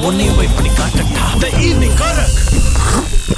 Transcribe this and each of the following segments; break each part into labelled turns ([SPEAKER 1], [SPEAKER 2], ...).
[SPEAKER 1] உன்னையும் போய் பண்ணி காட்டட்டா த ஈவினிங் காரக்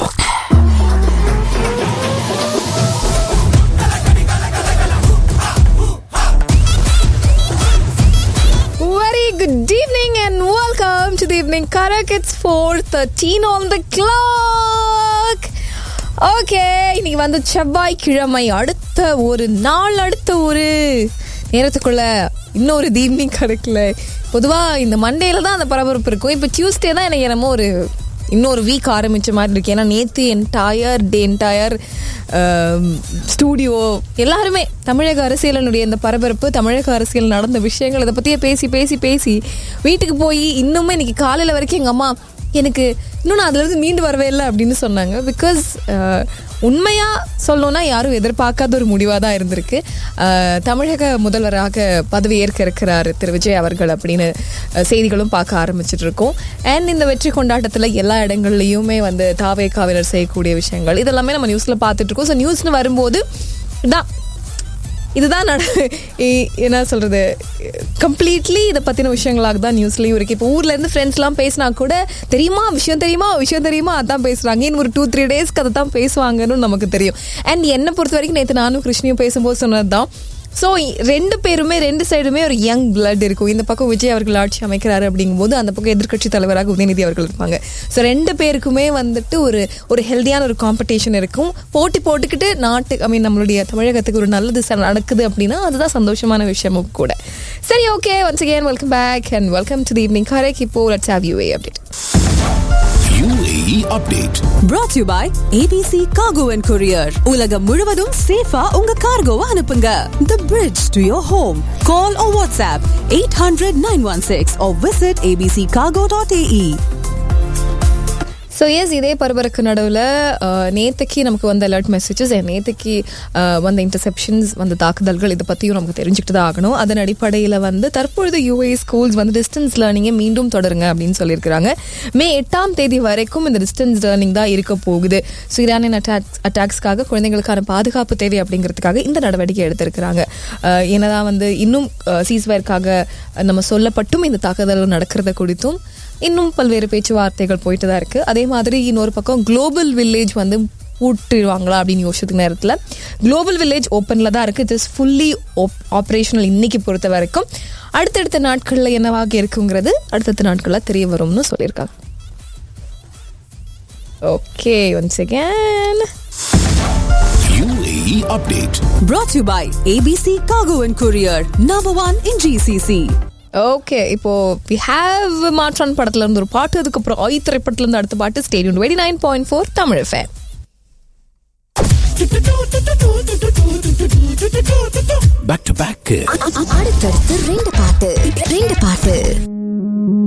[SPEAKER 2] Very good evening and welcome to the evening Karak. It's 4.13 on the clock. Okay இன்னைக்கு வந்து செவ்வாய்க்கிழமை அடுத்த ஒரு நாள் அடுத்த ஒரு நேரத்துக்குள்ள இன்னொரு ஈவினிங் கிடைக்கல பொதுவாக இந்த மண்டேல தான் அந்த பரபரப்பு இருக்கும் இப்போ டியூஸ்டே தான் எனக்கு என்னமோ ஒரு இன்னொரு வீக் ஆரம்பிச்ச மாதிரி இருக்கு ஏன்னா நேற்று என்டையர் டே என்டையர் ஸ்டூடியோ எல்லாருமே தமிழக அரசியலினுடைய இந்த பரபரப்பு தமிழக அரசியல் நடந்த விஷயங்கள் இதை பற்றியே பேசி பேசி பேசி வீட்டுக்கு போய் இன்னுமே இன்னைக்கு காலையில் வரைக்கும் எங்கள் அம்மா எனக்கு இன்னும் நான் அதுலேருந்து மீண்டு வரவே இல்லை அப்படின்னு சொன்னாங்க பிகாஸ் உண்மையாக சொல்லணும்னா யாரும் எதிர்பார்க்காத ஒரு முடிவாக தான் இருந்திருக்கு அஹ், தமிழக முதல்வராக பதவி ஏற்க இருக்கிறார் திரு விஜய் அவர்கள் அப்படின்னு அஹ், செய்திகளும் பார்க்க ஆரம்பிச்சிட்டு இருக்கோம் அண்ட் இந்த வெற்றி கொண்டாட்டத்தில் எல்லா இடங்கள்லையுமே வந்து தாவேக்காவினர் செய்யக்கூடிய விஷயங்கள் இதெல்லாமே நம்ம நியூஸில் பார்த்துட்டு இருக்கோம் ஸோ நியூஸ்னு வரும்போது தான் இதுதான் நட இ- என்ன சொல்றது கம்ப்ளீட்லி இதை பத்தின விஷயங்களாக தான் நியூஸ்லயும் இருக்கு இப்போ ஊர்ல இருந்து ஃப்ரெண்ட்ஸ்லாம் பேசினா கூட தெரியுமா விஷயம் தெரியுமா விஷயம் தெரியுமா அதான் பேசுறாங்க இன்னும் ஒரு டூ த்ரீ டேஸ்க்கு அதை தான் பேசுவாங்கன்னு நமக்கு தெரியும் அண்ட் என்னை பொறுத்த வரைக்கும் நேற்று நானும் கிருஷ்ணியும் பேசும்போது சொன்னது தான் ஸோ ரெண்டு பேருமே ரெண்டு சைடுமே ஒரு யங் பிளட் இருக்கும் இந்த பக்கம் விஜய் அவர்கள் ஆட்சி அமைக்கிறாரு அப்படிங்கும்போது அந்த பக்கம் எதிர்க்கட்சி தலைவராக உதயநிதி அவர்கள் இருப்பாங்க ஸோ ரெண்டு பேருக்குமே வந்துட்டு ஒரு ஒரு ஹெல்தியான ஒரு காம்படிஷன் இருக்கும் போட்டி போட்டுக்கிட்டு நாட்டு ஐ மீன் நம்மளுடைய தமிழகத்துக்கு ஒரு நல்லது ச- நடக்குது அப்படின்னா அதுதான் சந்தோஷமான விஷயமும் கூட சரி okay once again welcome back and welcome to the evening correct இப்போ let's have you update
[SPEAKER 1] UAE update
[SPEAKER 3] brought to you by ABC Cargo and Courier. உலகம் முழுவதும் சேஃபா உங்க கார்கோவை அனுப்புங்க. The bridge to your home. Call or WhatsApp 800-916 or visit abccargo.ae.
[SPEAKER 2] So yes இதே பரபரக்கு நடுவில் நேற்றுக்கு நமக்கு வந்த அலர்ட் மெசேஜஸ் நேற்றுக்கு வந்த இன்டர்செப்ஷன்ஸ் வந்த தாக்குதல்கள் இதை பற்றியும் நமக்கு தெரிஞ்சுக்கிட்டு தான் ஆகணும் அதன் அடிப்படையில் வந்து தற்பொழுது யூஏ ஸ்கூல்ஸ் வந்து டிஸ்டன்ஸ் லேர்னிங்கை மீண்டும் தொடருங்க அப்படின்னு சொல்லியிருக்கிறாங்க மே எட்டாம் தேதி வரைக்கும் இந்த டிஸ்டன்ஸ் லேர்னிங் தான் இருக்க போகுது ஸோ ஈரானியன் அட்டாக்ஸ் அட்டாக்ஸ்க்காக குழந்தைங்களுக்கான பாதுகாப்பு தேவை அப்படிங்கிறதுக்காக இந்த நடவடிக்கை எடுத்திருக்கிறாங்க அஹ், என்னதான் வந்து இன்னும் சீஸ்வயர்க்காக நம்ம சொல்லப்பட்டும் இந்த தாக்குதல் நடக்கிறத குறித்தும் இன்னும் பல்வேறு பேச்சுவார்த்தைகள் போயிட்டு தான் இருக்கு அதே மாதிரி இன்னொரு பக்கம் குளோபல் வில்லேஜ் வந்து பூட்டிடுவாங்களா அப்படின்னு யோசிச்சதுக்கு நேரத்தில் குளோபல் வில்லேஜ் ஓப்பனில் தான் இருக்குது இட் இஸ் ஃபுல்லி ஆப்ரேஷனல் இன்னைக்கு பொறுத்த வரைக்கும் அடுத்தடுத்த நாட்களில் என்னவாக இருக்குங்கிறது அடுத்தடுத்த நாட்களில் தெரிய வரும்னு சொல்லியிருக்காங்க okay once again
[SPEAKER 1] UAE update
[SPEAKER 3] Brought to you by ABC Cargo and Courier. Number one in GCC.
[SPEAKER 2] Okay இப்போ வி ஹாவ் மாற்றான் படத்துல இருந்து ஒரு பாட்டு அதுக்கப்புறம் ஐ திரைப்படத்துல இருந்து அடுத்த பாட்டு stadium twenty nine point four Tamil fan
[SPEAKER 1] back to back
[SPEAKER 4] அடுத்தடுத்து ரெண்டு பாட்டு ரெண்டு பாட்டு